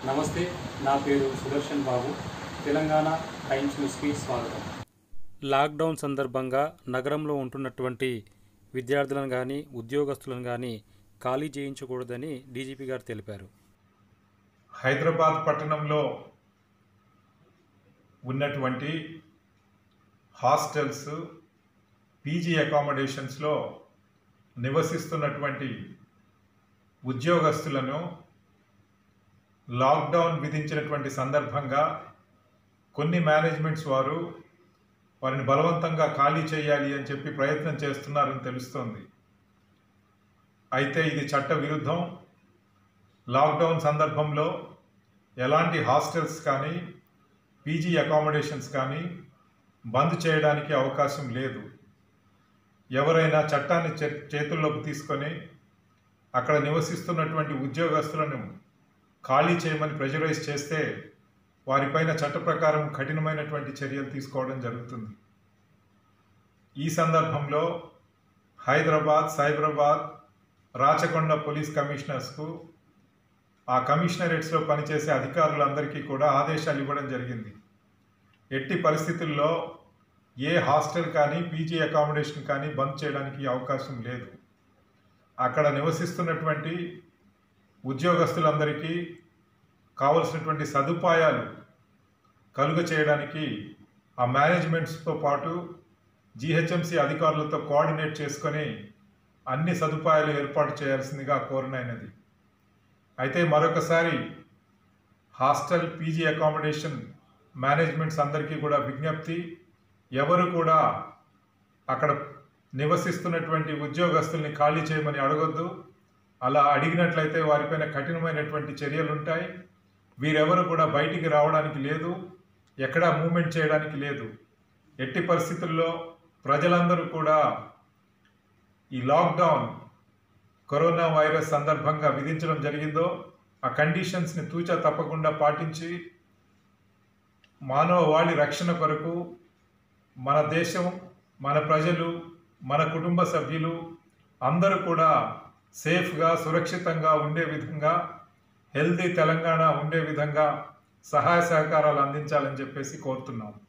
నమస్తే నా పేరు సుదర్శన్ బాబు తెలంగాణ టైమ్స్ న్యూస్కి స్వాగతం లాక్డౌన్ సందర్భంగా నగరంలో ఉంటున్నటువంటి విద్యార్థులను కానీ ఉద్యోగస్తులను కానీ ఖాళీ చేయించకూడదని డీజీపీ గారు తెలిపారు హైదరాబాద్ పట్టణంలో ఉన్నటువంటి హాస్టల్స్ పీజీ అకామిడేషన్స్లో నివసిస్తున్నటువంటి ఉద్యోగస్తులను లాక్డౌన్ విధించినటువంటి సందర్భంగా కొన్ని మేనేజ్మెంట్స్ వారు వారిని బలవంతంగా ఖాళీ చేయాలి అని చెప్పి ప్రయత్నం చేస్తున్నారని తెలుస్తోంది అయితే ఇది చట్ట విరుద్ధం లాక్డౌన్ సందర్భంలో ఎలాంటి హాస్టల్స్ కానీ పీజీ అకామిడేషన్స్ కానీ బంద్ చేయడానికి అవకాశం లేదు ఎవరైనా చట్టాన్ని చే- చేతుల్లోకి తీసుకొని అక్కడ నివసిస్తున్నటువంటి ఉద్యోగస్తులను ఖాళీ చేయమని ప్రెజరైజ్ చేస్తే వారిపైన చట్ట ప్రకారం కఠినమైనటువంటి చర్యలు తీసుకోవడం జరుగుతుంది ఈ సందర్భంలో హైదరాబాద్ సైబరాబాద్ రాచకొండ పోలీస్ కమిషనర్స్కు ఆ కమిషనరేట్స్లో పనిచేసే అధికారులందరికీ కూడా ఆదేశాలు ఇవ్వడం జరిగింది ఎట్టి పరిస్థితుల్లో ఏ హాస్టల్ కానీ పీజీ అకామిడేషన్ కానీ బంద్ చేయడానికి అవకాశం లేదు అక్కడ నివసిస్తున్నటువంటి ఉద్యోగస్తులందరికీ కావలసినటువంటి సదుపాయాలు కలుగ చేయడానికి ఆ మేనేజ్మెంట్స్తో పాటు జీహెచ్ఎంసీ అధికారులతో కోఆర్డినేట్ చేసుకొని అన్ని సదుపాయాలు ఏర్పాటు చేయాల్సిందిగా కోరినైనది అయితే మరొకసారి హాస్టల్ పీజీ అకామిడేషన్ మేనేజ్మెంట్స్ అందరికీ కూడా విజ్ఞప్తి ఎవరు కూడా అక్కడ నివసిస్తున్నటువంటి ఉద్యోగస్తుల్ని ఖాళీ చేయమని అడగొద్దు అలా అడిగినట్లయితే వారిపైన కఠినమైనటువంటి చర్యలు ఉంటాయి వీరెవరు కూడా బయటికి రావడానికి లేదు ఎక్కడా మూమెంట్ చేయడానికి లేదు ఎట్టి పరిస్థితుల్లో ప్రజలందరూ కూడా ఈ లాక్డౌన్ కరోనా వైరస్ సందర్భంగా విధించడం జరిగిందో ఆ కండిషన్స్ని తూచా తప్పకుండా పాటించి మానవవాళి రక్షణ కొరకు మన దేశం మన ప్రజలు మన కుటుంబ సభ్యులు అందరూ కూడా సేఫ్గా సురక్షితంగా ఉండే విధంగా హెల్దీ తెలంగాణ ఉండే విధంగా సహాయ సహకారాలు అందించాలని చెప్పేసి కోరుతున్నాం